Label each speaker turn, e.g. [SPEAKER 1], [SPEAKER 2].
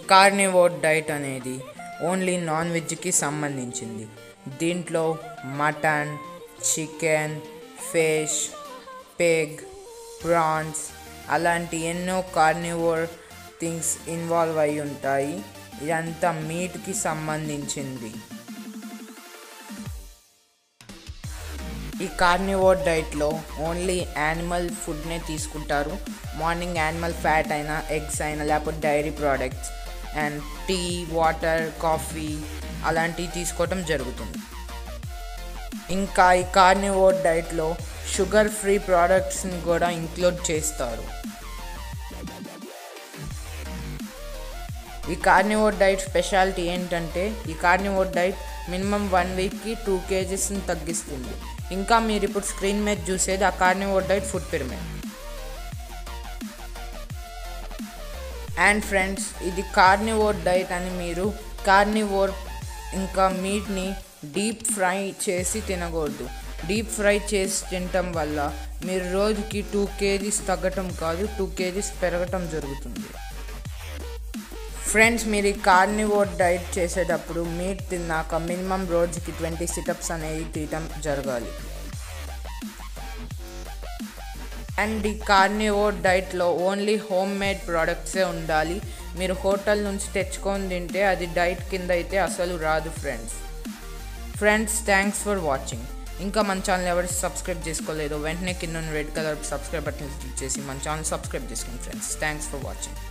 [SPEAKER 1] carnivore diet అనేది only non వెజ్కి సంబంధించింది దీంట్లో mutton chicken fish egg prawns అలాంటి ఎన్నో కార్నివోర్ థింగ్స్ ఇన్వాల్వ్ అయి ఉంటాయి ఇదంతా మీట్కి సంబంధించింది ఈ కార్నివోర్ డైట్లో ఓన్లీ యానిమల్ ఫుడ్నే తీసుకుంటారు మార్నింగ్ యానిమల్ ఫ్యాట్ అయినా ఎగ్స్ అయినా లేకపోతే dairy products and tea water coffee అలాంటివి తీసుకోవటం జరుగుతుంది ఇంకా ఈ కార్నివోర్ డైట్లో షుగర్ ఫ్రీ ప్రోడక్ట్స్ని కూడా ఇంక్లూడ్ చేస్తారు ఈ కార్నివోర్ డైట్ స్పెషాలిటీ ఏంటంటే ఈ కార్నివోర్ డైట్ మినిమం వన్ వీక్కి టూ కేజీస్ని తగ్గిస్తుంది ఇంకా మీరు ఇప్పుడు స్క్రీన్ మీద చూసేది ఆ carnivore diet food pyramid and friends ఇది కార్నివోర్ డైట్ అని మీరు కార్నివోర్ ఇంకా మీట్ని డీప్ ఫ్రై చేసి తినకూడదు డీప్ ఫ్రై చేసి తినటం వల్ల మీరు రోజుకి టూ కేజీస్ తగ్గటం కాదు టూ కేజీస్ పెరగటం జరుగుతుంది ఫ్రెండ్స్ మీరు ఈ కార్నివోర్ డైట్ చేసేటప్పుడు మీట్ తిన్నాక మినిమం రోజుకి ట్వంటీ సిటప్స్ అనేవి తీయటం జరగాలి అండ్ ఈ కార్నివోర్ డైట్లో ఓన్లీ హోమ్ మేడ్ ప్రోడక్ట్సే ఉండాలి మీరు హోటల్ నుంచి తెచ్చుకొని తింటే అది డైట్ కింద అయితే అసలు రాదు friends friends thanks for watching ఇంకా మన ఛానల్ ఎవరు సబ్స్క్రైబ్ చేసుకోలేదో వెంటనే కింద red colour subscribe button click చేసి మన ఛానల్ సబ్స్క్రైబ్ చేసుకోండి ఫ్రెండ్స్ థ్యాంక్స్ ఫర్ వాచింగ్